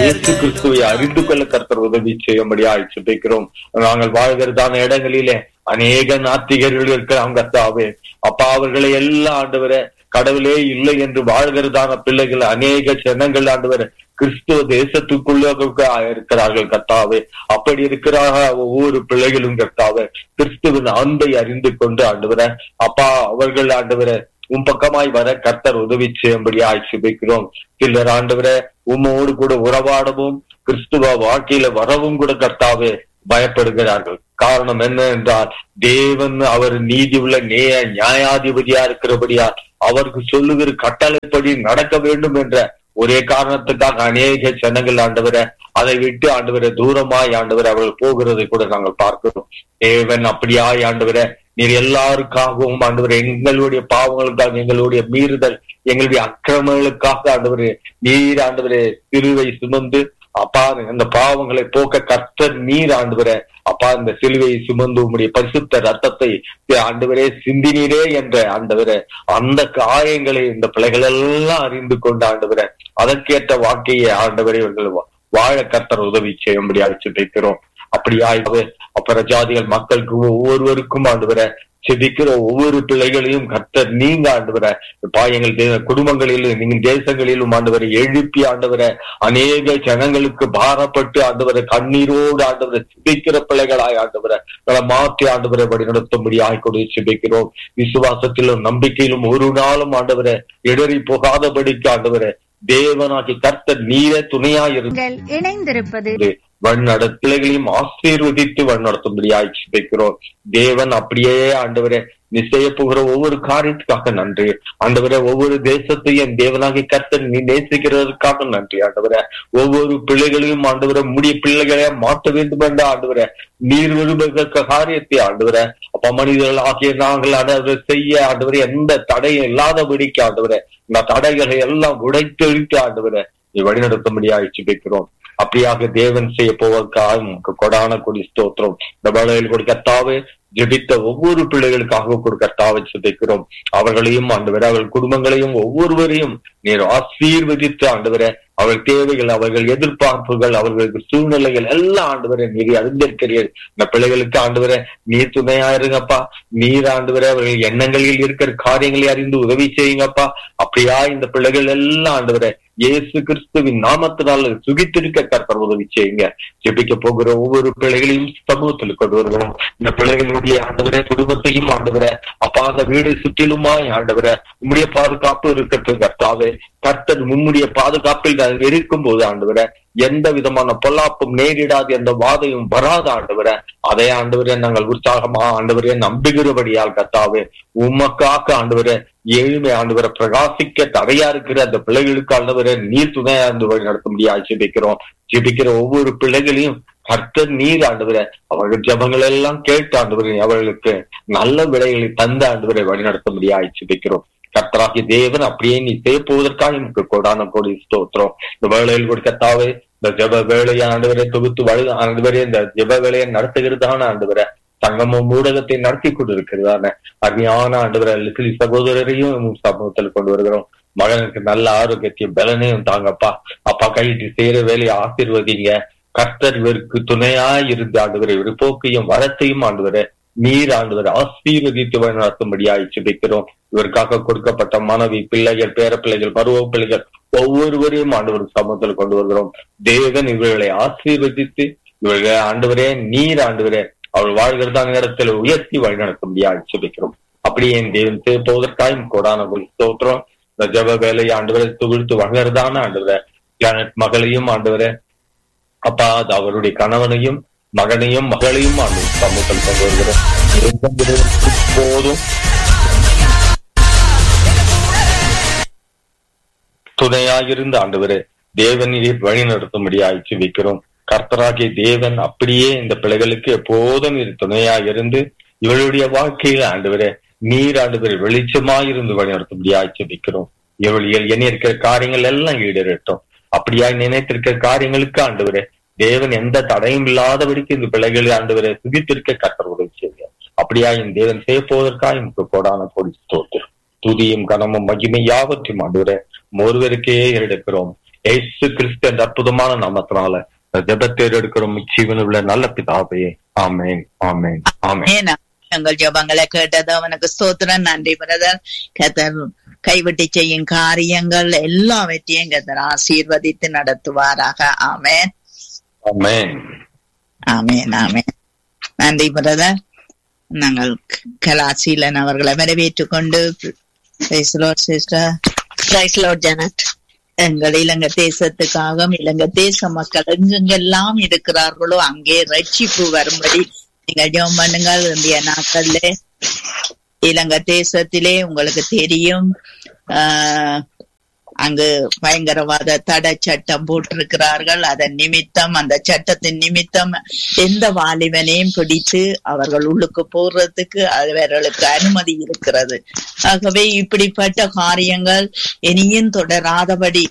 இயேசு கிறிஸ்துவை அறிந்து கொள்ள கர்த்தர் உதவி செய்யும்படியா ஜெபிக்கிறோம் நாங்கள் வாழ்கிறதான இடங்களிலே அநேக நாத்திகர்கள் இருக்கிறாங்க கர்த்தாவே அப்பா அவர்களை எல்லாம் ஆண்டவரே கடவுளே இல்லை என்று வாழ்கிறதான பிள்ளைகள் அநேக ஜனங்கள் ஆண்டவர் கிறிஸ்துவ தேசத்துக்குள்ள இருக்கிறார்கள் கர்த்தாவே அப்படி இருக்கிறாக ஒவ்வொரு பிள்ளைகளும் கர்த்தாவே கிறிஸ்துவின் அன்பை அறிந்து கொண்டு ஆண்டவர அப்பா அவர்கள் ஆண்டவர உன் பக்கமாய் வர கர்த்தர் உதவி செய்யும்படியாய் சுபிக்கிறோம் சிலர் ஆண்டவர உம்மோடு கூட உறவாடவும் கிறிஸ்துவ வாழ்க்கையில வரவும் கூட கர்த்தாவே பயப்படுகிறார்கள் காரணம் என்ன என்றால் தேவன் அவர் நீதி உள்ள நேய நியாயாதிபதியா இருக்கிறபடியா அவருக்கு சொல்லுகிற கட்டளைப்படி நடக்க வேண்டும் என்ற ஒரே காரணத்துக்காக அநேக ஜனங்கள் ஆண்டவரை அதை விட்டு ஆண்டவரை தூரமாய் ஆண்டவரை அவர்கள் போகிறதை கூட நாங்கள் பார்க்கிறோம் தேவன் அப்படியாய் ஆண்டவரை நீர் எல்லாருக்காகவும் ஆண்டவர் எங்களுடைய பாவங்களுக்காக எங்களுடைய மீறுதல் எங்களுடைய அக்கிரமங்களுக்காக ஆண்டவர் நீர் ஆண்டவரே சிலுவை சுமந்து அப்பா அந்த பாவங்களை போக்க கர்த்தர் நீர் ஆண்டவர அப்பா இந்த சிலுவையை சுமந்து உம்முடைய பரிசுத்த ரத்தத்தை ஆண்டவரே சிந்தினீரே என்ற ஆண்டவர அந்த காயங்களை இந்த பிள்ளைகள் எல்லாம் அறிந்து கொண்டு ஆண்டவர அதற்கேற்ற வாழ்க்கையை ஆண்டவரை இவர்கள் வாழ கர்த்தர் உதவி செய்யும்படியாக சிந்திக்கிறோம் அப்படியாகவே அப்புற ஜாதிகள் மக்களுக்கு ஒவ்வொருவருக்கும் ஆண்டவர செபிக்கிற ஒவ்வொரு பிள்ளைகளையும் கர்த்தர் நீங்க ஆண்டவர எங்கள் குடும்பங்களிலும் நீங்க தேசங்களிலும் ஆண்டவரை எழுப்பி ஆண்டவர அநேக ஜனங்களுக்கு பாரப்பட்டு ஆண்டவரை கண்ணீரோடு ஆண்டவரை சிபிக்கிற பிள்ளைகளாய் ஆண்டவரை மாற்றி ஆண்டவரை வழி நடத்தும்படியாக கொண்டு சிபிக்கிறோம் விசுவாசத்திலும் நம்பிக்கையிலும் ஒரு நாளும் ஆண்டவரை இடறி போகாதபடிக்கு ஆண்டவரை தேவனாகி கர்த்தர் நீரே துணையாயிருந்து இணைந்திருப்பது வழிநடத்தலைகளையும் ஆசீர்வதித்து வழிநடத்தும்படியாய் சிதைக்கிறோம் தேவன் அப்படியே ஆண்டவரே நிச்சய போகிற ஒவ்வொரு காரியத்துக்காக நன்றி ஆண்டவரே ஒவ்வொரு தேசத்தையும் தேவனாகி கர்த்தர் நீ நேசிக்கிறதுக்காக நன்றி ஆண்டவரே ஒவ்வொரு பிள்ளைகளையும் ஆண்டவரை முடிய பிள்ளைகளை மாற்ற வேண்டும் என்ற ஆண்டவரே நீர் விரும்புகிற காரியத்தை ஆண்டவரை அப்ப மனிதர்கள் ஆகிய நாங்கள் ஆண்டவரை செய்ய ஆண்டவரை எந்த தடையும் இல்லாதபடிக்கு ஆண்டவரை இந்த தடைகளை எல்லாம் உடைத்தெழுத்து ஆண்டவரை நீ வழிநடத்தும்படியாக சிபிக்கிறோம் அப்படியாக தேவன் செய்ய போவதற்காக உனக்கு கொடான கொடி ஸ்தோத்திரம் இந்த வேலையில் கொடுக்கத்தாவே ஜெபித்த ஒவ்வொரு பிள்ளைகளுக்காக கொடுக்கத்தாவை சிதைக்கிறோம் அவர்களையும் ஆண்டவரை அவர்கள் குடும்பங்களையும் ஒவ்வொருவரையும் நீர் ஆசீர்வதித்து ஆண்டவரை அவர்கள் தேவைகள் அவர்கள் எதிர்பார்ப்புகள் அவர்களுக்கு சூழ்நிலைகள் எல்லாம் ஆண்டவரை நீர் அறிந்திருக்கிறீர் இந்த பிள்ளைகளுக்கு ஆண்டவரை நீர் துணையா இருங்கப்பா நீர் ஆண்டவரை அவர்கள் எண்ணங்களில் இருக்கிற காரியங்களை அறிந்து உதவி செய்யுங்கப்பா அப்படியா இந்த பிள்ளைகள் எல்லாம் ஆண்டவரை இயேசு கிறிஸ்துவின் நாமத்தினால் சுகித்திருக்க கர்த்தர் உதவி செய்யுங்க ஜெபிக்க போகிற ஒவ்வொரு பிள்ளைகளையும் சமூகத்தில் கொண்டு வருகிறோம் இந்த பிள்ளைகளுடைய ஆண்டவரை குடும்பத்தையும் ஆண்டவரை அப்பா அந்த வீடு சுற்றிலுமாய் ஆண்டவரை உம்முடைய பாதுகாப்பு இருக்கிறது கர்த்தாவே கர்த்தர் உம்முடைய பாதுகாப்பில் இருக்கும் போது ஆண்டவரை எந்த விதமான பொல்லாப்பும் நேரிடாது எந்த வாதையும் வராத ஆண்டவரை அதே ஆண்டவரே நாங்கள் உற்சாகமா ஆண்டவரே நம்புகிறபடியால் கத்தாவே உமக்காக ஆண்டவரே ஏழ்மை ஆண்டவரை பிரகாசிக்க தடையா இருக்கிற அந்த பிள்ளைகளுக்கு ஆண்டவரை நீர் துணையா இருந்து வழி நடத்தும்படியாக ஜெபிக்கிறோம் ஜெபிக்கிற ஒவ்வொரு பிள்ளைகளையும் கர்த்தர் நீர் ஆண்டவரை அவர்கள் ஜபங்கள் எல்லாம் கேட்டு ஆண்டவரை அவர்களுக்கு நல்ல விடைகளை தந்த ஆண்டவரை வழி நடத்தும்படியாக ஜெபிக்கிறோம் கர்த்தராகிய தேவன் அப்படியே நீ செய்ய போவதற்காக எனக்கு கொடான கொடி ஸ்தோத்திரம் இந்த வேலையில் கொடுக்கத்தாவே இந்த ஜப வேலையை ஆண்டவரை தொகுத்து வழி ஆண்டவரே இந்த ஜப வேலையை நடத்துகிறதான ஆண்டவரை சங்கமம் ஊடகத்தை நடத்தி கொண்டிருக்கிறதான அருமையான ஆண்டவரை லிசிலி சகோதரரையும் சமூகத்தில் கொண்டு வருகிறோம் மகனுக்கு நல்ல ஆரோக்கியத்தையும் பலனையும் தாங்கப்பா அப்பா கையிட்டு செய்யற வேலையை ஆசீர்வதிங்க கர்த்தர் இவருக்கு துணையா இருந்து ஆண்டவரை இவர் போக்கையும் வரத்தையும் ஆண்டவரை நீர் ஆண்டவர் ஆசீர்வதித்து நடத்தும்படியாய் சிதைக்கிறோம் இவருக்காக கொடுக்கப்பட்ட மனைவி பிள்ளைகள் பேர பிள்ளைகள் பருவ பிள்ளைகள் ஒவ்வொருவரையும் ஆண்டவர் சமூகத்தில் கொண்டு வருகிறோம் தேவன் இவர்களை ஆசீர்வதித்து இவர்களை ஆண்டவரே நீர் ஆண்டவரே அவள் வாழ்கிறதான இடத்துல உயர்த்தி வழி நடத்தும்படியாக சிதைக்கிறோம் அப்படியே என் தேவன் போவதற்காக கொடான ஸ்தோத்திரம் இந்த ஜப வேலையை ஆண்டவரை துவிழ்த்து வளர்றதான ஆண்டவரை ஜானட் மகளையும் ஆண்டவரை அப்பா அது அவருடைய கணவனையும் மகனையும் மகளையும் ஆண்டு சமூகத்தில் கொண்டு வருகிறோம் போதும் துணையாயிருந்த ஆண்டவரே தேவனிலே வழி நடத்தும்படியாய் வைக்கிறோம் கர்த்தராகிய தேவன் அப்படியே இந்த பிள்ளைகளுக்கு எப்போதும் இது துணையா இருந்து இவளுடைய வாழ்க்கையில ஆண்டவரே நீர் ஆண்டவரை வெளிச்சமாயிருந்து வழி நடத்தும்படியாய் வைக்கிறோம் இவள் என்ன இருக்கிற காரியங்கள் எல்லாம் ஈடேறட்டும் அப்படியாய் நினைத்திருக்கிற காரியங்களுக்கு ஆண்டவரே தேவன் எந்த தடையும் இல்லாதபடிக்கு இந்த பிள்ளைகளை ஆண்டவரை சுகித்திருக்க கர்த்தர் உதவி செய்ய அப்படியா என் தேவன் செய்ய போவதற்காக எனக்கு கோடான கொடி தோத்திரும் துதியும் கனமும் மகிமை யாவற்றையும் ஆண்டவரை ஒருவருக்கே எடுக்கிறோம் ஏசு கிறிஸ்து என்ற அற்புதமான நாமத்தினால ஜபத்தேர் எடுக்கிற ஜீவன் உள்ள நல்ல பிதாவே ஆமேன் ஆமேன் ஆமேன் ஏன்னா எங்கள் ஜபங்களை கேட்டது அவனுக்கு ஸ்தோத்திரம் நன்றி பிரதர் கத்தர் கைவிட்டு செய்யும் காரியங்கள் எல்லாவற்றையும் கத்தர் ஆசீர்வதித்து நடத்துவாராக ஆமேன் ஆமேன் ஆமேன் ஆமேன் நன்றி பிரதர் நாங்கள் கலாசீலன் அவர்களை வரவேற்றுக் கொண்டு சிஸ்டர் பிரைஸ் லார்ட் ஜானட் எங்கள் இலங்கை தேசத்துக்காக இலங்கை தேச மக்கள் எங்கெங்கெல்லாம் இருக்கிறார்களோ அங்கே ரட்சிப்பு வரும்படி நீங்க ஜெபம் பண்ணுங்கள் இந்திய நாட்கள்ல இலங்கை தேசத்திலே உங்களுக்கு தெரியும் ஆஹ் அங்கு பயங்கரவாத தடை சட்டம் போட்டிருக்கிறார்கள் அதன் நிமித்தம் அந்த சட்டத்தின் நிமித்தம் எந்த வாலிபனையும் பிடித்து அவர்கள் உள்ளுக்கு போடுறதுக்கு அவர்களுக்கு அனுமதி இருக்கிறது ஆகவே இப்படிப்பட்ட காரியங்கள் இனியும் தொடராதபடி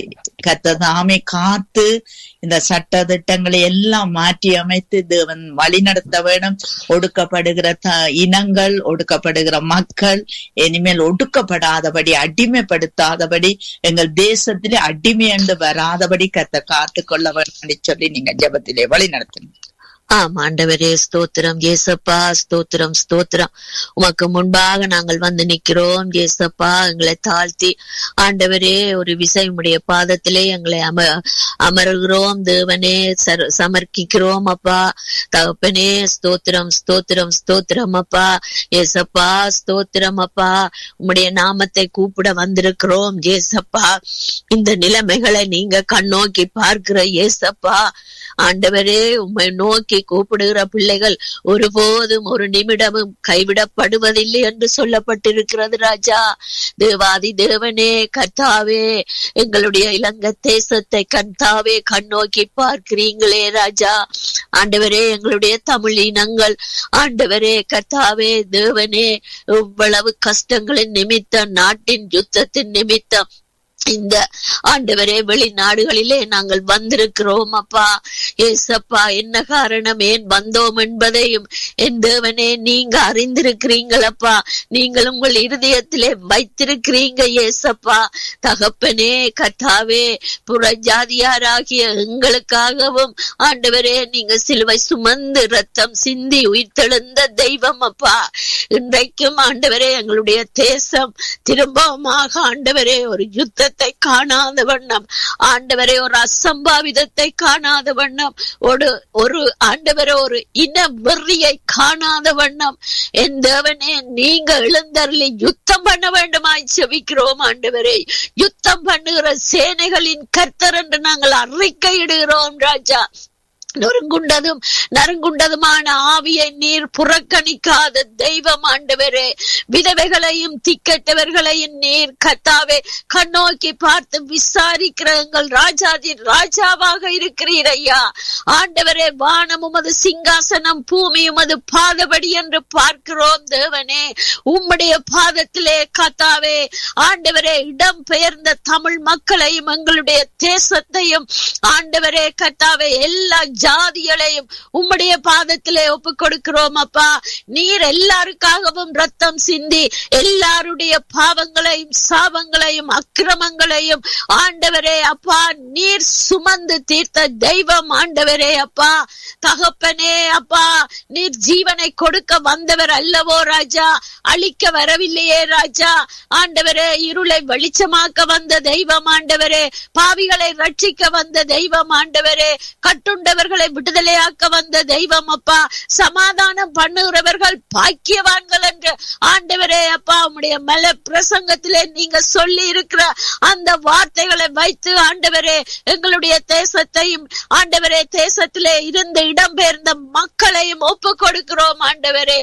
கத்ததாமே காத்து இந்த சட்ட திட்டங்களை எல்லாம் மாற்றி அமைத்து தேவன் வழி நடத்த வேணும் ஒடுக்கப்படுகிற இனங்கள் ஒடுக்கப்படுகிற மக்கள் இனிமேல் ஒடுக்கப்படாதபடி அடிமைப்படுத்தாதபடி எங்கள் தேசத்திலே அடிமை என்று வராதபடி கத்த காத்து கொள்ள வேண்டும் சொல்லி நீங்க ஜபத்திலே வழி நடத்துங்க ஆம் ஆண்டவரே ஸ்தோத்திரம் ஏசப்பா ஸ்தோத்திரம் ஸ்தோத்திரம் உமக்கு முன்பாக நாங்கள் வந்து நிக்கிறோம் ஏசப்பா எங்களை தாழ்த்தி ஆண்டவரே ஒரு விசை உடைய பாதத்திலே எங்களை அம அமர்கிறோம் தேவனே சமர்ப்பிக்கிறோம் அப்பா தகப்பனே ஸ்தோத்திரம் ஸ்தோத்திரம் ஸ்தோத்திரம் அப்பா ஏசப்பா ஸ்தோத்திரம் அப்பா உம்முடைய நாமத்தை கூப்பிட வந்திருக்கிறோம் ஏசப்பா இந்த நிலைமைகளை நீங்க கண்ணோக்கி பார்க்கிற ஏசப்பா ஆண்டவரே உம்மை நோக்கி கூப்பிடுகிற பிள்ளைகள் ஒருபோதும் ஒரு நிமிடமும் கைவிடப்படுவதில்லை என்று சொல்லப்பட்டிருக்கிறது ராஜா தேவாதி தேவனே கர்த்தாவே எங்களுடைய இலங்கை தேசத்தை கர்த்தாவே கண்ணோக்கி பார்க்கிறீங்களே ராஜா ஆண்டவரே எங்களுடைய தமிழ் இனங்கள் ஆண்டவரே கர்த்தாவே தேவனே இவ்வளவு கஷ்டங்களின் நிமித்தம் நாட்டின் யுத்தத்தின் நிமித்தம் இந்த ஆண்டவரே வெளிநாடுகளிலே நாங்கள் வந்திருக்கிறோம் அப்பா ஏசப்பா என்ன காரணம் ஏன் வந்தோம் என்பதையும் என் தேவனே நீங்க அறிந்திருக்கிறீங்களப்பா நீங்கள் உங்கள் இருதயத்திலே வைத்திருக்கிறீங்க ஏசப்பா தகப்பனே கத்தாவே புறஜாதியாராகிய எங்களுக்காகவும் ஆண்டவரே நீங்க சிலுவை சுமந்து ரத்தம் சிந்தி உயிர்த்தெழுந்த தெய்வம் அப்பா இன்றைக்கும் ஆண்டவரே எங்களுடைய தேசம் திரும்பவுமாக ஆண்டவரே ஒரு யுத்த யுத்தத்தை காணாத வண்ணம் ஆண்டவரை ஒரு அசம்பாவிதத்தை காணாத வண்ணம் ஒரு ஒரு ஆண்டவரை ஒரு இன வெறியை காணாத வண்ணம் என் தேவனே நீங்க எழுந்தருளி யுத்தம் பண்ண வேண்டுமாய் செவிக்கிறோம் ஆண்டவரை யுத்தம் பண்ணுகிற சேனைகளின் கர்த்தர் என்று நாங்கள் அறிக்கையிடுகிறோம் ராஜா நொறுங்குண்டதும் நறுங்குண்டதுமான ஆவியை நீர் புறக்கணிக்காத தெய்வம் ஆண்டவரே விதவைகளையும் திக்கெட்டவர்களையும் நீர் கத்தாவே கண்ணோக்கி பார்த்து விசாரிக்கிற எங்கள் ராஜாதி ராஜாவாக இருக்கிறீர் ஐயா ஆண்டவரே வானம் உமது சிங்காசனம் பூமி உமது பாதபடி என்று பார்க்கிறோம் தேவனே உம்முடைய பாதத்திலே கத்தாவே ஆண்டவரே இடம் பெயர்ந்த தமிழ் மக்களையும் எங்களுடைய தேசத்தையும் ஆண்டவரே கத்தாவே எல்லா ஜாதிகளையும் உம்முடைய பாதத்திலே ஒப்பு கொடுக்கிறோம் அப்பா நீர் எல்லாருக்காகவும் ரத்தம் சிந்தி எல்லாருடைய பாவங்களையும் சாபங்களையும் அக்கிரமங்களையும் ஆண்டவரே அப்பா நீர் சுமந்து தீர்த்த தெய்வம் ஆண்டவரே அப்பா தகப்பனே அப்பா நீர் ஜீவனை கொடுக்க வந்தவர் அல்லவோ ராஜா அழிக்க வரவில்லையே ராஜா ஆண்டவரே இருளை வெளிச்சமாக்க வந்த தெய்வம் ஆண்டவரே பாவிகளை ரட்சிக்க வந்த தெய்வம் ஆண்டவரே கட்டுண்டவர்களை விடுதலையாக்க வந்த தெய்வம் அப்பா சமாதானம் பண்ணுகிறவர்கள் பாக்கியவான்கள் என்று ஆண்டவரே அப்பா உம்முடைய மல பிரசங்கத்திலே நீங்க சொல்லி இருக்கிற அந்த வார்த்தைகளை வைத்து ஆண்டவரே எங்களுடைய தேசத்தையும் ஆண்டவரே தேசத்திலே இருந்து இடம்பெயர்ந்த மக்களையும் ஒப்பு கொடுக்கிறோம் ஆண்டவரே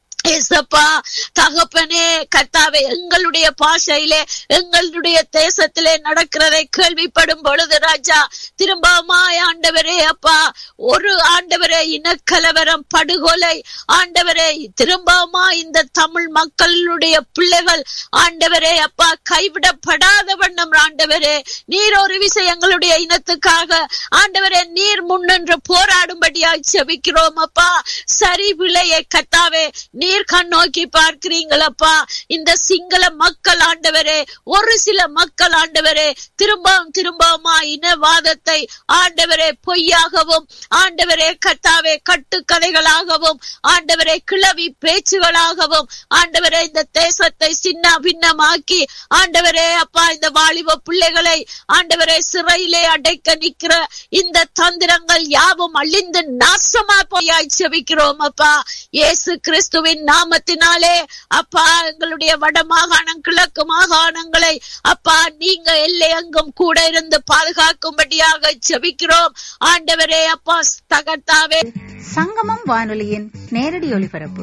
ஏசப்பா தகப்பனே கர்த்தாவே எங்களுடைய பாஷையிலே எங்களுடைய தேசத்திலே நடக்கிறதை கேள்விப்படும் பொழுது ராஜா திரும்பமாய் ஆண்டவரே அப்பா ஒரு ஆண்டவரே இனக்கலவரம் படுகொலை ஆண்டவரே திரும்பமா இந்த தமிழ் மக்களுடைய பிள்ளைகள் ஆண்டவரே அப்பா கைவிடப்படாத வண்ணம் ஆண்டவரே நீர் ஒரு விஷயம் எங்களுடைய இனத்துக்காக ஆண்டவரே நீர் முன்னின்று போராடும்படியாய் செபிக்கிறோம் அப்பா சரி விலையை கத்தாவே நீ நீர் கண்ணோக்கி பார்க்கிறீங்களப்பா இந்த சிங்கள மக்கள் ஆண்டவரே ஒரு சில மக்கள் ஆண்டவரே திரும்பவும் திரும்பவுமா இனவாதத்தை ஆண்டவரே பொய்யாகவும் ஆண்டவரே கத்தாவே கட்டுக்கதைகளாகவும் ஆண்டவரே கிளவி பேச்சுகளாகவும் ஆண்டவரே இந்த தேசத்தை சின்ன பின்னமாக்கி ஆண்டவரே அப்பா இந்த வாலிப பிள்ளைகளை ஆண்டவரே சிறையிலே அடைக்க நிக்கிற இந்த தந்திரங்கள் யாவும் அழிந்து நாசமா போயாய் செபிக்கிறோம் அப்பா இயேசு கிறிஸ்துவின் நாமத்தினாலே அப்பா எங்களுடைய வட மாகாணம் கிழக்கு மாகாணங்களை அப்பா நீங்க எல்லை அங்கும் கூட இருந்து பாதுகாக்கும்படியாக செபிக்கிறோம் ஆண்டவரே அப்பா தகர்த்தாவே சங்கமம் வானொலியின் நேரடி ஒலிபரப்பு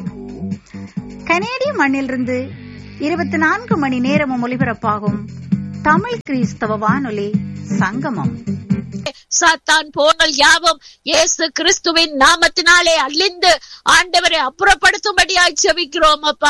கனேடிய மண்ணிலிருந்து இருபத்தி நான்கு மணி நேரமும் ஒலிபரப்பாகும் தமிழ் கிறிஸ்தவ வானொலி சங்கமம் சாத்தான் போனல் யாவும் இயேசு கிறிஸ்துவின் நாமத்தினாலே அழிந்து ஆண்டவரை அப்புறப்படுத்தும்படியாய் செபிக்கிறோம் அப்பா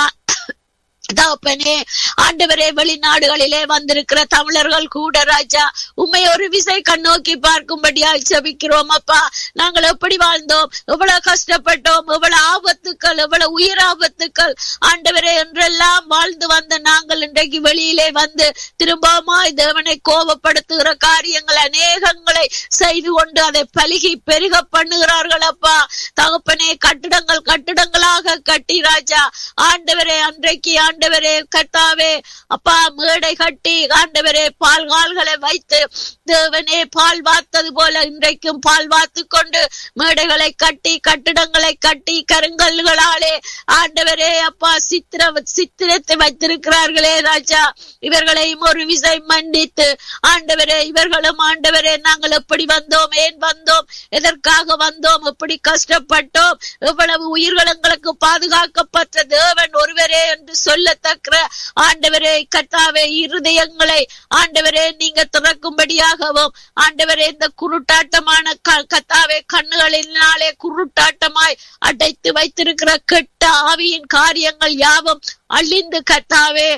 தகப்பனே ஆண்டவரே வெளிநாடுகளிலே வந்திருக்கிற தமிழர்கள் கூட ராஜா உண்மை ஒரு விசை கண்ணோக்கி பார்க்கும்படியாய் செபிக்கிறோம் அப்பா நாங்கள் எப்படி வாழ்ந்தோம் எவ்வளவு கஷ்டப்பட்டோம் எவ்வளவு ஆபத்துக்கள் எவ்வளவு உயிர் ஆபத்துக்கள் ஆண்டவரே என்றெல்லாம் வாழ்ந்து வந்த நாங்கள் இன்றைக்கு வெளியிலே வந்து திரும்பவுமாய் தேவனை கோபப்படுத்துகிற காரியங்கள் அநேகங்களை செய்து கொண்டு அதை பலுகி பெருக பண்ணுகிறார்கள் அப்பா தகப்பனே கட்டிடங்கள் கட்டிடங்களாக கட்டி ராஜா ஆண்டவரே அன்றைக்கு ஆண்டவரே கர்த்தாவே அப்பா மேடை கட்டி ஆண்டவரே பால் கால்களை வைத்து தேவனே பால் வார்த்தது போல இன்றைக்கும் பால் வார்த்து கொண்டு மேடைகளை கட்டி கட்டிடங்களை கட்டி கருங்கல்களாலே ஆண்டவரே அப்பா சித்திர சித்திரத்தை வைத்திருக்கிறார்களே ராஜா இவர்களையும் ஒரு விசை மன்னித்து ஆண்டவரே இவர்களும் ஆண்டவரே நாங்கள் எப்படி வந்தோம் ஏன் வந்தோம் எதற்காக வந்தோம் எப்படி கஷ்டப்பட்டோம் எவ்வளவு உயிர்கள் எங்களுக்கு பாதுகாக்கப்பட்ட தேவன் ஒருவரே என்று சொல்லத்தக்க ஆண்டவரே கர்த்தாவே இருதயங்களை ஆண்டவரே நீங்க திறக்கும்படியாகவும் ஆண்டவரே இந்த குருட்டாட்டமான கத்தாவே கண்ணுகளினாலே குருட்டாட்டமாய் அடைத்து வைத்திருக்கிற கெட்ட ஆவியின் காரியங்கள் யாவும் அழிந்து கத்தாவே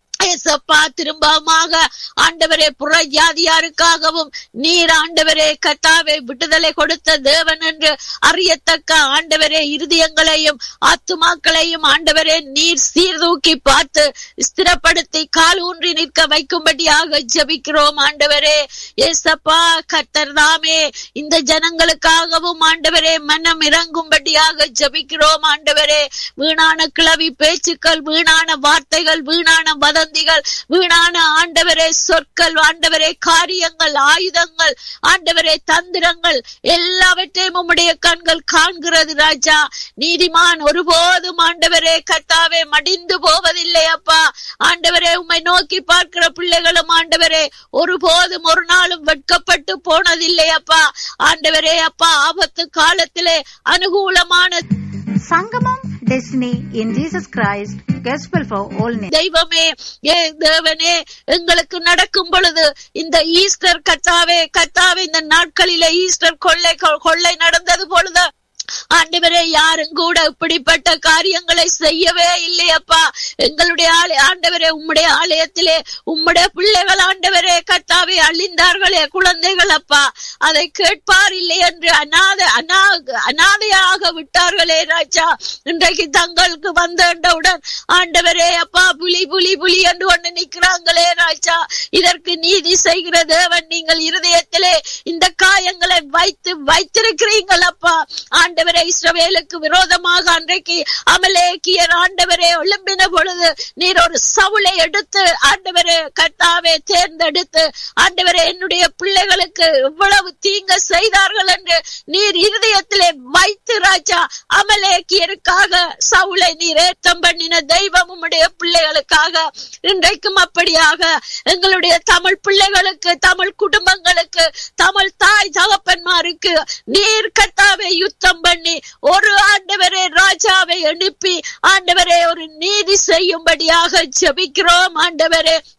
ஏசப்பா திரும்பமாக ஆண்டவரே புற ஜாதியாருக்காகவும் நீர் ஆண்டவரே கத்தாவே விடுதலை கொடுத்த தேவன் என்று அறியத்தக்க ஆண்டவரே இருதயங்களையும் ஆத்துமாக்களையும் ஆண்டவரே நீர் சீர்தூக்கி பார்த்து ஸ்திரப்படுத்தி கால் ஊன்றி நிற்க வைக்கும்படியாக ஜபிக்கிறோம் ஆண்டவரே ஏசப்பா கத்தர் தாமே இந்த ஜனங்களுக்காகவும் ஆண்டவரே மனம் இறங்கும்படியாக ஜபிக்கிறோம் ஆண்டவரே வீணான கிளவி பேச்சுக்கள் வீணான வார்த்தைகள் வீணான வதந்திகள் வீணான ஆண்டவரே சொற்கள் ஆண்டவரே காரியங்கள் ஆயுதங்கள் ஆண்டவரே தந்திரங்கள் எல்லாவற்றையும் உம்முடைய கண்கள் காண்கிறது ராஜா நீதிமான் ஒருபோதும் ஆண்டவரே கத்தாவே மடிந்து போவதில்லை அப்பா ஆண்டவரே உம்மை நோக்கி பார்க்கிற பிள்ளைகளும் ஆண்டவரே ஒருபோதும் ஒரு நாளும் வெட்கப்பட்டு போனதில்லை அப்பா ஆண்டவரே அப்பா ஆபத்து காலத்திலே அனுகூலமான சங்கமம் destiny in Jesus Christ gospel for all தெய்வமே ஏ தேவனே எங்களுக்கு நடக்கும் பொழுது இந்த ஈஸ்டர் கத்தாவே கத்தாவே இந்த நாட்களிலே ஈஸ்டர் கொள்ளை கொள்ளை நடந்தது பொழுது ஆண்டவரே யாரும் கூட இப்படிப்பட்ட காரியங்களை செய்யவே இல்லையப்பா எங்களுடைய ஆண்டவரே உம்முடைய ஆலயத்திலே உம்முடைய பிள்ளைகள் ஆண்டவரே கத்தாவே அழிந்தார்களே குழந்தைகள் அப்பா அதை கேட்பார் இல்லை என்று அநாத அநா அநாதையாக விட்டார்களே ராஜா இன்றைக்கு தங்களுக்கு வந்தவுடன் ஆண்டவரே அப்பா புலி புலி புலி என்று ஒன்று நிற்கிறாங்களே ராஜா இதற்கு நீதி செய்கிற தேவன் நீங்கள் இருதயத்திலே இந்த காயங்களை வைத்து வைத்திருக்கிறீங்கள் அப்பா ஆண்டவரே இஸ்ரவேலுக்கு விரோதமாக அன்றைக்கு அமலேக்கியர் ஆண்டவரே எழும்பின பொழுது நீர் ஒரு சவுளை எடுத்து ஆண்டவரே கர்த்தாவே தேர்ந்தெடுத்து ஆண்டவரே என்னுடைய பிள்ளைகளுக்கு இவ்வளவு தீங்க செய்தார்கள் என்று நீர் இருதயத்திலே வைத்து ராஜா அமலேக்கியருக்காக சவுளை நீர் ஏத்தம் பண்ணின தெய்வம் உம்முடைய பிள்ளைகளுக்காக இன்றைக்கும் அப்படியாக எங்களுடைய தமிழ் பிள்ளைகளுக்கு தமிழ் குடும்பங்களுக்கு தமிழ் தாய் தகப்பன்மாருக்கு நீர் கத்தாவை யுத்தம் பண்ணி ஒரு ஆண்டவரே ராஜாவை அனுப்பி ஆண்டவரே ஒரு நீதி செய்யும்படியாக ஜெபிக்கிறோம் ஆண்டவரே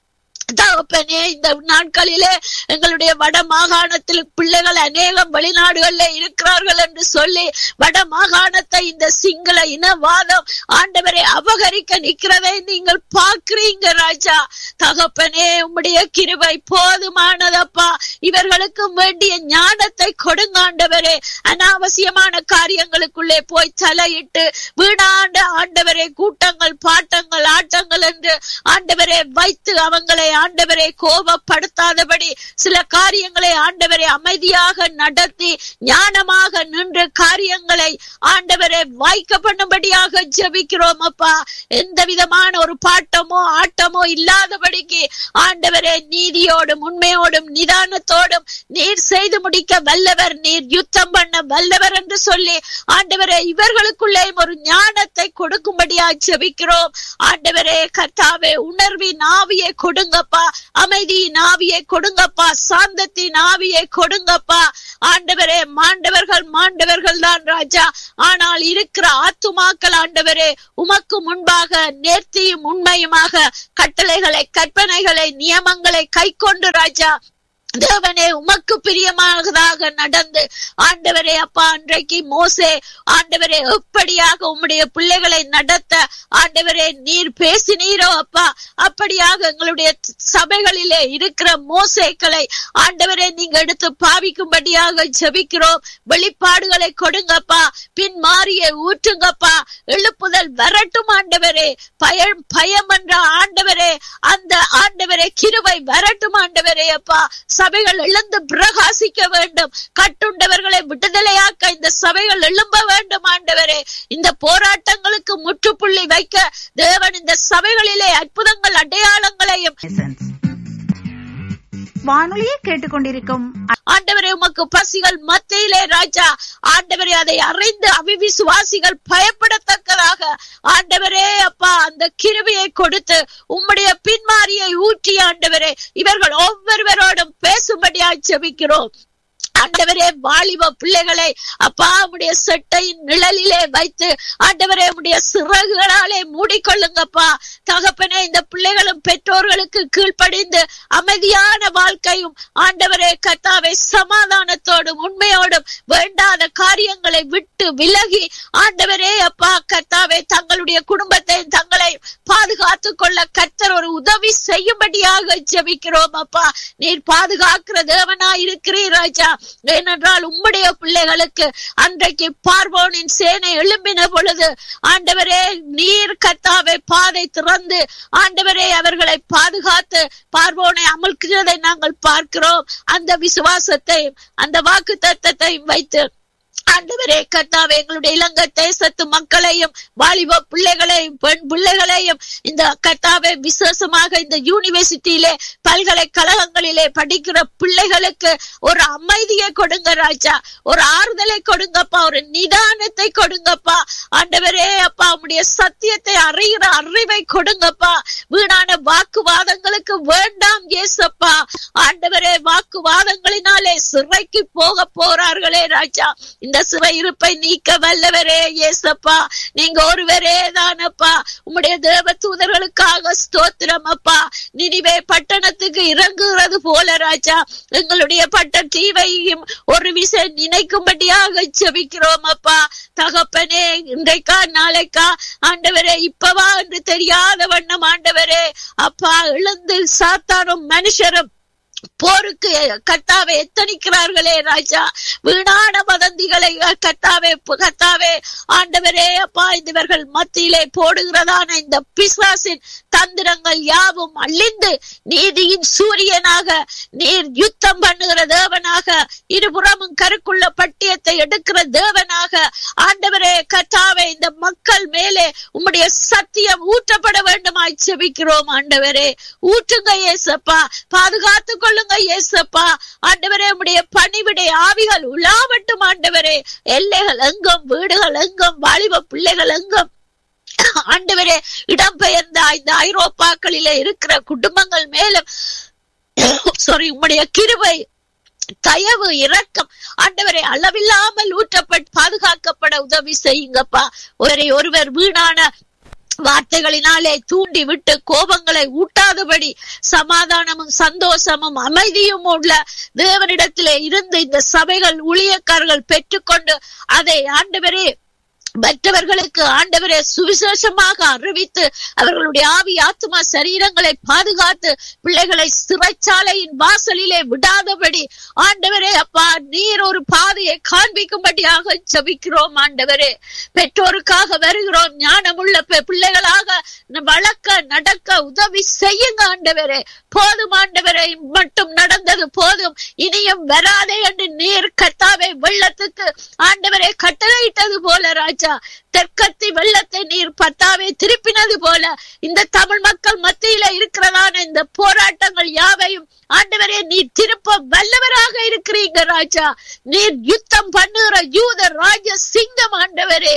தகப்பனே இந்த நாட்களிலே எங்களுடைய வட மாகாணத்தில் பிள்ளைகள் அநேகம் வெளிநாடுகள்ல இருக்கிறார்கள் என்று சொல்லி வட மாகாணத்தை இந்த சிங்கள இனவாதம் ஆண்டவரை அபகரிக்க நிக்கிறதை நீங்கள் பார்க்கிறீங்க ராஜா தகப்பனே உம்முடைய கிருபை போதுமானதப்பா இவர்களுக்கு வேண்டிய ஞானத்தை கொடுங்க ஆண்டவரே அனாவசியமான காரியங்களுக்குள்ளே போய் தலையிட்டு வீணாண்ட ஆண்டவரே கூட்டங்கள் பாட்டங்கள் ஆட்டங்கள் என்று ஆண்டவரே வைத்து அவங்களை ஆண்டவரை கோபப்படுத்தாதபடி சில காரியங்களை ஆண்டவரை அமைதியாக நடத்தி ஞானமாக நின்று காரியங்களை ஆண்டவரை வாய்க்க பண்ணும்படியாக ஜெபிக்கிறோம் அப்பா எந்த விதமான ஒரு பாட்டமோ ஆட்டமோ இல்லாதபடிக்கு ஆண்டவரே நீதியோடும் உண்மையோடும் நிதானத்தோடும் நீர் செய்து முடிக்க வல்லவர் நீர் யுத்தம் பண்ண வல்லவர் என்று சொல்லி ஆண்டவரே இவர்களுக்குள்ளே ஒரு ஞானத்தை கொடுக்கும்படியா ஜெபிக்கிறோம் ஆண்டவரே கர்த்தாவே உணர்வின் ஆவியை கொடுங்கப்பா அமைதியின் ஆவியை கொடுங்கப்பா சாந்தத்தின் ஆவியை கொடுங்கப்பா ஆண்டவரே மாண்டவர்கள் மாண்டவர்கள் தான் ராஜா ஆனால் இருக்கிற ஆத்துமாக்கள் ஆண்டவரே உமக்கு முன்பாக நேர்த்தியும் உண்மையுமாக கட்டளைகளை கற்பனைகளை நியமங்களை கை கொண்டு ராஜா தேவனே உமக்கு பிரியமானதாக நடந்து ஆண்டவரே அப்பா அன்றைக்கு மோசே ஆண்டவரே எப்படியாக உம்முடைய பிள்ளைகளை நடத்த ஆண்டவரே நீர் பேசினீரோ அப்பா அப்படியாக எங்களுடைய சபைகளிலே இருக்கிற மோசேக்களை ஆண்டவரே நீங்க எடுத்து பாவிக்கும்படியாக ஜெபிக்கிறோம் வெளிப்பாடுகளை கொடுங்கப்பா பின் மாறிய ஊற்றுங்கப்பா எழுப்புதல் வரட்டும் ஆண்டவரே பயம் பயம் என்ற ஆண்டவரே அந்த ஆண்டவரே கிருவை வரட்டும் ஆண்டவரே அப்பா சபைகள் எழுந்து பிரகாசிக்க வேண்டும் கட்டுண்டவர்களை விடுதலையாக்க இந்த சபைகள் எழும்ப வேண்டும் ஆண்டவரே இந்த போராட்டங்களுக்கு முற்றுப்புள்ளி வைக்க தேவன் இந்த சபைகளிலே அற்புதங்கள் அடையாளங்களையும் Essence. வானொலியை கேட்டுக்கொண்டிருக்கும் ஆண்டவரே உமக்கு பசிகள் மத்தியிலே ராஜா ஆண்டவரே அதை அறிந்து அவிவிசுவாசிகள் பயப்படத்தக்கதாக ஆண்டவரே அப்பா அந்த கிருபியை கொடுத்து உம்முடைய பின்மாரியை ஊற்றி ஆண்டவரே இவர்கள் ஒவ்வொருவரோடும் பேசும்படியாக ஜெபிக்கிறோம் ஆண்டவரே வாலிப பிள்ளைகளை அப்பா உடைய செட்டையின் நிழலிலே வைத்து ஆண்டவரே உடைய சிறகுகளாலே மூடிக்கொள்ளுங்கப்பா தகப்பனே இந்த பிள்ளைகளும் பெற்றோர்களுக்கு கீழ்ப்படிந்து அமைதியான வாழ்க்கையும் ஆண்டவரே கத்தாவை சமாதானத்தோடும் உண்மையோடும் வேண்டாத காரியங்களை விட்டு விலகி ஆண்டவரே அப்பா கத்தாவை தங்களுடைய குடும்பத்தை தங்களை பாதுகாத்துக் கொள்ள கத்தர் ஒரு உதவி செய்யும்படியாக ஜெபிக்கிறோம் அப்பா நீர் பாதுகாக்கிற தேவனா இருக்கிறீர் ராஜா ஏனென்றால் உம்முடைய பிள்ளைகளுக்கு அன்றைக்கு பார்வோனின் சேனை எழும்பின பொழுது ஆண்டவரே நீர் கத்தாவை பாதை திறந்து ஆண்டவரே அவர்களை பாதுகாத்து பார்வோனை அமல்கிறதை நாங்கள் பார்க்கிறோம் அந்த விசுவாசத்தையும் அந்த வாக்கு தத்தத்தையும் வைத்து ஆண்டவரே கர்த்தாவே எங்களுடைய இலங்கை தேசத்து மக்களையும் வாலிப பிள்ளைகளையும் பெண் பிள்ளைகளையும் இந்த கர்த்தாவே விசேஷமாக இந்த யூனிவர்சிட்டியிலே பல்கலைக்கழகங்களிலே படிக்கிற பிள்ளைகளுக்கு ஒரு அமைதியை கொடுங்க ராஜா ஒரு ஆறுதலை கொடுங்கப்பா ஒரு நிதானத்தை கொடுங்கப்பா ஆண்டவரே அப்பா உம்முடைய சத்தியத்தை அறிகிற அறிவை கொடுங்கப்பா வீணான வாக்குவாதங்களுக்கு வேண்டாம் ஏசப்பா ஆண்டவரே வாக்குவாதங்களினாலே சிறைக்கு போக போறார்களே ராஜா இந்த சிறை இருப்பை நீக்க வல்லவரே ஏசப்பா நீங்க ஒருவரே தானப்பா உம்முடைய தேவ தூதர்களுக்காக ஸ்தோத்திரம் அப்பா நினிவே பட்டணத்துக்கு இறங்குகிறது போல ராஜா எங்களுடைய பட்ட தீவையும் ஒரு விசை நினைக்கும்படியாக ஜெபிக்கிறோம் அப்பா தகப்பனே இன்றைக்கா நாளைக்கா ஆண்டவரே இப்பவா என்று தெரியாத வண்ணம் ஆண்டவரே அப்பா எழுந்து சாத்தானும் மனுஷரும் போருக்கு கத்தாவே எத்தனிக்கிறார்களே ராஜா வீணான வதந்திகளை கத்தாவே கத்தாவே ஆண்டவரே அப்பா இவர்கள் மத்தியிலே போடுகிறதான இந்த பிசாசின் தந்திரங்கள் யாவும் அழிந்து நீதியின் சூரியனாக நீர் யுத்தம் பண்ணுகிற தேவனாக இருபுறமும் கருக்குள்ள பட்டியத்தை எடுக்கிற தேவனாக ஆண்டவரே கத்தாவே இந்த மக்கள் மேலே உம்முடைய சத்தியம் ஊற்றப்பட வேண்டுமாய் செபிக்கிறோம் ஆண்டவரே ஊற்றுங்க ஏசப்பா பாதுகாத்துக் கொள்ளுங்க ஏசப்பா ஆண்டவரே உடைய பணிவிடை ஆவிகள் உலாவட்டும் ஆண்டவரே எல்லைகள் எங்கும் வீடுகள் எங்கும் வாலிப பிள்ளைகள் எங்கும் ஆண்டவரே இடம்பெயர்ந்த இந்த ஐரோப்பாக்களிலே இருக்கிற குடும்பங்கள் மேலும் சாரி உம்முடைய கிருபை தயவு இரக்கம் ஆண்டவரை அளவில்லாமல் ஊற்றப்பட்டு பாதுகாக்கப்பட உதவி செய்யுங்கப்பா ஒரே ஒருவர் வீணான வார்த்தைகளினாலே தூண்டி விட்டு கோபங்களை ஊட்டாதபடி சமாதானமும் சந்தோஷமும் அமைதியும் உள்ள தேவனிடத்திலே இருந்து இந்த சபைகள் ஊழியக்காரர்கள் பெற்றுக்கொண்டு அதை ஆண்டவரே மற்றவர்களுக்கு ஆண்டவரே சுவிசேஷமாக அறிவித்து அவர்களுடைய ஆவி ஆத்மா சரீரங்களை பாதுகாத்து பிள்ளைகளை சிறைச்சாலையின் வாசலிலே விடாதபடி ஆண்டவரே அப்பா நீர் ஒரு பாதையை காண்பிக்கும்படியாக ஜபிக்கிறோம் ஆண்டவரே பெற்றோருக்காக வருகிறோம் ஞானமுள்ள பி- பிள்ளைகளாக வளர்க்க நடக்க உதவி செய்யுங்க ஆண்டவரே போதும் ஆண்டவரை மட்டும் நடந்தது போதும் இனியும் வராதே என்று நீர் கத்தாவை வெள்ளத்துக்கு ஆண்டவரை கட்டளையிட்டது போல ராஜா தெற்கத்தி வெள்ளத்தை நீர் பத்தாவே திருப்பினது போல இந்த தமிழ் மக்கள் மத்தியில இருக்கிறதான இந்த போராட்டங்கள் யாவையும் ஆண்டவரே நீர் திருப்ப வல்லவராக இருக்கிறீங்க ராஜா நீர் யுத்தம் பண்ணுகிற யூத ராஜ சிங்கம் ஆண்டவரே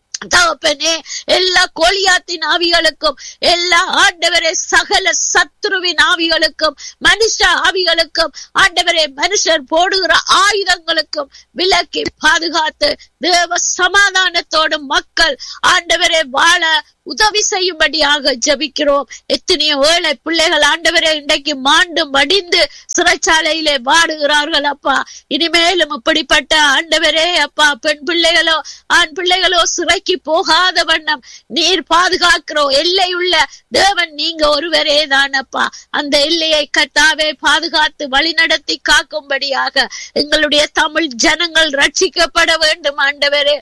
தகப்பனே எல்லா கோலியாத்தின் ஆவிகளுக்கும் எல்லா ஆண்டவரே சகல சத்ருவின் ஆவிகளுக்கும் மனுஷ ஆவிகளுக்கும் ஆண்டவரே மனுஷர் போடுகிற ஆயுதங்களுக்கும் விலக்கி பாதுகாத்து தேவ சமாதானத்தோடு மக்கள் ஆண்டவரே வாழ உதவி செய்யும்படியாக ஜெபிக்கிறோம் எத்தனையோ ஏழை பிள்ளைகள் ஆண்டவரே இன்றைக்கு மாண்டு மடிந்து சிறைச்சாலையிலே வாடுகிறார்கள் அப்பா இனிமேலும் இப்படிப்பட்ட ஆண்டவரே அப்பா பெண் பிள்ளைகளோ ஆண் பிள்ளைகளோ சிறைக்கு போகாத வண்ணம் நீர் பாதுகாக்கிறோ எல்லை உள்ள தேவன் நீங்க ஒருவரே தானப்பா அந்த எல்லையை கத்தாவே பாதுகாத்து வழிநடத்தி காக்கும்படியாக எங்களுடைய தமிழ் ஜனங்கள் ரட்சிக்கப்பட வேண்டும் ஆண்டவரே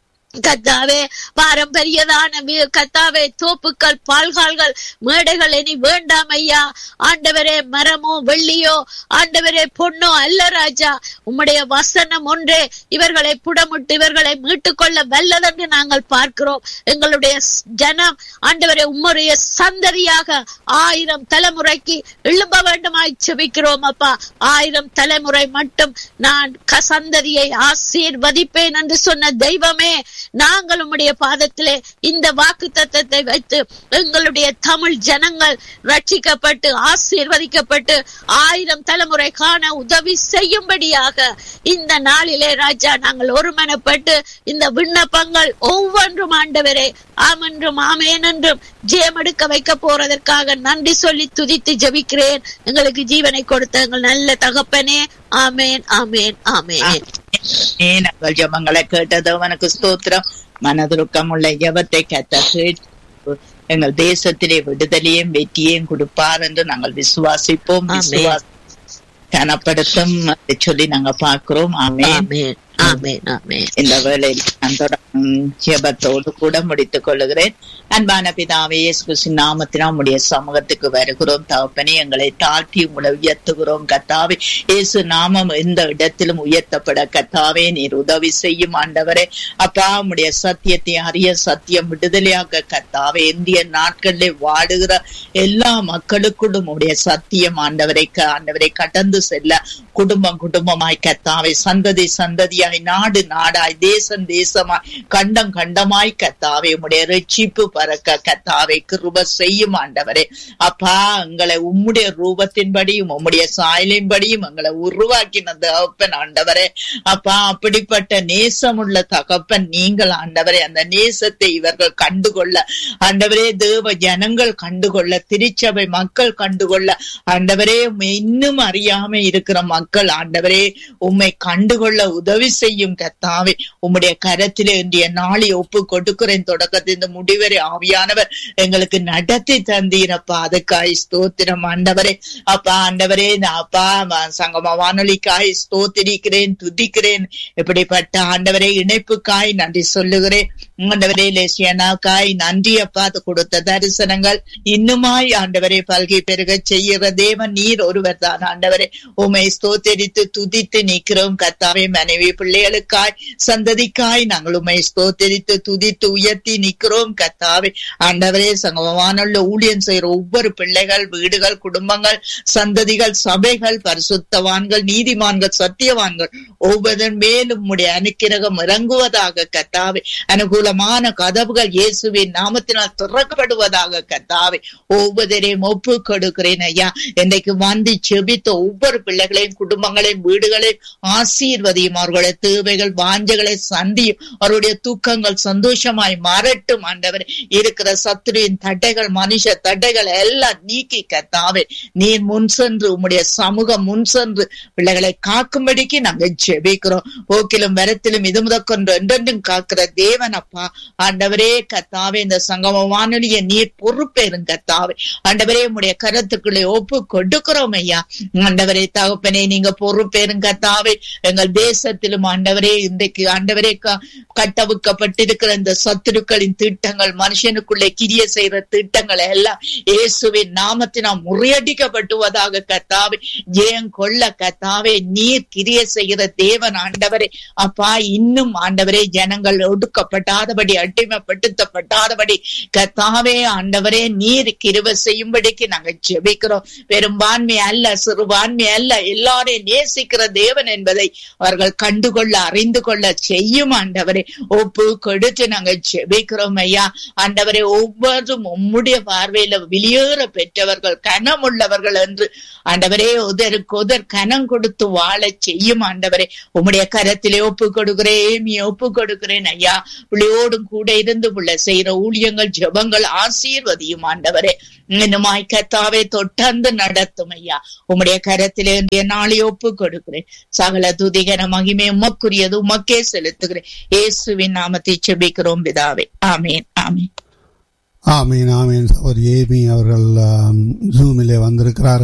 கத்தாவே பாரம்பரியதான வி- கத்தாவே தோப்புக்கள் பால்கால்கள் மேடைகள் இனி வேண்டாம் ஐயா ஆண்டவரே மரமோ வெள்ளியோ ஆண்டவரே பொன்னோ அல்ல ராஜா உம்முடைய வசனம் ஒன்றே இவர்களை புடமிட்டு இவர்களை மீட்டுக் கொள்ள வல்லதென்று நாங்கள் பார்க்கிறோம் எங்களுடைய ஸ்- ஜனம் ஆண்டவரே உம்முடைய சந்ததியாக ஆயிரம் தலைமுறைக்கு எழும்ப வேண்டுமாய் செபிக்கிறோம் அப்பா ஆயிரம் தலைமுறை மட்டும் நான் க- சந்ததியை ஆசீர்வதிப்பேன் என்று சொன்ன தெய்வமே நாங்கள் உம்முடைய பாதத்திலே இந்த வாக்கு தத்தத்தை வைத்து எங்களுடைய தமிழ் ஜனங்கள் ரட்சிக்கப்பட்டு ஆசீர்வதிக்கப்பட்டு ஆயிரம் தலைமுறை காண உதவி செய்யும்படியாக இந்த நாளிலே ராஜா நாங்கள் ஒருமனப்பட்டு இந்த விண்ணப்பங்கள் ஒவ்வொன்றும் ஆண்டவரே ஆமென்றும் ஆமேன் என்றும் ஜெயமெடுக்க வைக்க போறதற்காக நன்றி சொல்லி துதித்து ஜெபிக்கிறேன் எங்களுக்கு ஜீவனை கொடுத்த எங்கள் நல்ல தகப்பனே ஆமேன் ஆமேன் ஆமேன் நீ நாங்கள் ஜபங்களை கேட்டது அவனுக்கு ஸ்தோத்திரம் மனதுருக்கம் உள்ள ஜபத்தை கத்த கேட்டு எங்கள் தேசத்திலே விடுதலையும் வெற்றியையும் கொடுப்பார் என்று நாங்கள் விசுவாசிப்போம் ஆமென். விசுவாச கனப்படுத்தும் அதை சொல்லி நாங்க பார்க்கிறோம் ஆமென் ஆமேன் ஆமேன் ஆமேன் இந்த வேளையில் நான் தொடரும் ஜெபத்தோடு கூட முடித்துக் கொள்ளுகிறேன் அன்பான பிதாவே இயேசு கிறிஸ்துவின் நாமத்தினால் உம்முடைய சமூகத்துக்கு வருகிறோம் தகப்பனே எங்களை தாழ்த்தி உங்களை உயர்த்துகிறோம் கத்தாவே இயேசு நாமம் எந்த இடத்திலும் உயர்த்தப்பட கத்தாவே நீர் உதவி செய்யும் ஆண்டவரே அப்பா உம்முடைய சத்தியத்தை அறிய சத்தியம் விடுதலையாக கத்தாவே இந்திய நாட்களிலே வாடுகிற எல்லா மக்களுக்குள்ளும் உடைய சத்தியம் ஆண்டவரை க- ஆண்டவரை கடந்து செல்ல குடும்பம் குடும்பமாய் கத்தாவை சந்ததி சந்ததியாய் நாடு நாடாய் தேசம் தேசமாய் கண்டம் கண்டமாய் கத்தாவே உம்முடைய ரட்சிப்பு பறக்க கத்தாவை கிருப செய்யும் ஆண்டவரே அப்பா எங்களை உம்முடைய ரூபத்தின்படியும் உம்முடைய சாயலின்படியும் எங்களை உருவாக்கின தகப்பன் ஆண்டவரே அப்பா அப்படிப்பட்ட நேசமுள்ள தகப்பன் நீங்கள் ஆண்டவரே அந்த நேசத்தை இவர்கள் கண்டுகொள்ள ஆண்டவரே தேவ ஜனங்கள் கண்டுகொள்ள திருச்சபை மக்கள் கண்டுகொள்ள ஆண்டவரே உம்மை இன்னும் அறியாம இருக்கிற மக்கள் ஆண்டவரே உம்மை கண்டுகொள்ள உதவி செய்யும் கத்தாவே உம்முடைய கரத்திலே இன்றைய நாளை ஒப்பு கொடுக்கிறேன் தொடக்கத்தின் முடிவரை ஆவியானவர் எங்களுக்கு நடத்தி தந்தீரப்பா அதுக்காய் ஸ்தோத்திரம் ஆண்டவரே அப்பா ஆண்டவரே நான் அப்பா ம- சங்கம வானொலிக்காய் ஸ்தோத்திரிக்கிறேன் துதிக்கிறேன் இப்படிப்பட்ட ஆண்டவரே இணைப்புக்காய் நன்றி சொல்லுகிறேன் ஆண்டவரே லேசியனாக்காய் நன்றி அப்பா அது கொடுத்த தரிசனங்கள் இன்னுமாய் ஆண்டவரே பல்கை பெருக செய்கிற தேவன் நீர் ஒருவர் தான் ஆண்டவரே உமை ஸ்தோத்தரித்து துதித்து நிற்கிறோம் கத்தாவே மனைவி பிள்ளைகளுக்காய் சந்ததிக்காய் நாங்கள் உமை ஸ்தோத்தரித்து துதித்து உயர்த்தி நிற்கிறோம் கத்தாவே ஆண்டவரே சங்கமமானுள்ள ஊழியம் செய்கிற ஒவ்வொரு பிள்ளைகள் வீடுகள் குடும்பங்கள் சந்ததிகள் சபைகள் பரிசுத்தவான்கள் நீதிமான்கள் சத்தியவான்கள் ஒவ்வொருவன் மேலும் உம்முடைய அனுக்கிரகம் இறங்குவதாக கத்தாவே அனுகூலமான கதவுகள் இயேசுவின் நாமத்தினால் திறக்கப்படுவதாக கத்தாவே ஒவ்வொருவரையும் ஒப்பு கொடுக்கிறேன் ஐயா இன்றைக்கு வந்து செபித்த ஒவ்வொரு பிள்ளைகளையும் குடும்பங்களையும் வீடுகளையும் ஆசீர்வதியும் அவர்களை தேவைகள் வாஞ்சைகளை சந்தியும் அவருடைய தூக்கங்கள் சந்தோஷமாய் மாறட்டும் ஆண்டவர் இருக்கிற சத்துருவின் தட்டைகள் மனுஷ தட்டைகள் எல்லாம் நீக்கி கத்தாவே நீர் முன் சென்று உம்முடைய சமூகம் முன் சென்று பிள்ளைகளை காக்கும்படிக்கு நாங்கள் ஜெபிக்கிறோம் போக்கிலும் வரத்திலும் இது முதற்கொன்று என்றென்றும் காக்கிற தேவன் அப்பா ஆண்டவரே கத்தாவே இந்த சங்கம வானொலியை நீர் பொறுப்பேறும் கத்தாவே ஆண்டவரே உம்முடைய கரத்துக்குள்ளே ஒப்பு கொடுக்கிறோம் ஐயா ஆண்டவரே தகப்பனே நீங்க பொறுப்பேறும் கத்தாவே எங்கள் தேசத்திலும் ஆண்டவரே இன்றைக்கு ஆண்டவரே க- கட்டவிக்கப்பட்டிருக்கிற இந்த சத்துருக்களின் திட்டங்கள் மனுஷனுக்குள்ளே கிரிய செய்யற திட்டங்கள் எல்லாம் இயேசுவின் நாமத்தினால் முறியடிக்கப்பட்டுவதாக கத்தாவே ஜெயம் கொள்ள கத்தாவே நீர் கிரிய செய்கிற தேவன் ஆண்டவரே அப்பா இன்னும் ஆண்டவரே ஜனங்கள் ஒடுக்கப்பட்டாதபடி அடிமைப்படுத்தப்பட்டாதபடி கத்தாவே ஆண்டவரே நீர் கிருப செய்யும்படிக்கு நாங்க ஜெபிக்கிறோம் பெரும்பான்மை அல்ல சிறுபான்மை அல்ல எல்லாரையும் நேசிக்கிற தேவன் என்பதை அவர்கள் கண்டுகொள்ள அறிந்து கொள்ள செய்யும் ஆண்டவரே ஒப்பு கொடுத்து நாங்க ஜெபிக்கிறோம் ஐயா ஆண்டவரே ஒவ்வொருவரும் உம்முடைய பார்வையில வெளியேற பெற்றவர்கள் கனமுள்ளவர்கள் என்று ஆண்டவரே உதருக்கு உதர் கனம் கொடுத்து வாழ செய்யும் ஆண்டவரே உம்முடைய கரத்திலே ஒப்பு கொடுக்கிறேன் நீ ஒப்பு கொடுக்கிறேன் ஐயா பிள்ளையோடும் கூட இருந்து புள்ள செய்யற ஊழியங்கள் ஜெபங்கள் ஆசீர்வதியும் ஆண்டவரே இன்னுமாய் கத்தாவே தொட்டந்து நடத்தும் ஐயா உம்முடைய கரத்திலே இன்றைய நாளை ஒப்பு கொடுக்கிறேன் சகல துதிகர மகிமை உமக்குரியது உமக்கே செலுத்துகிறேன் இயேசுவின் நாமத்தை செபிக்கிறோம் பிதாவே ஆமேன் ஆமேன் ஆமீன் ஆமீன் ஒரு ஏமி அவர்கள் ஜூமிலே வந்திருக்கிறார்கள்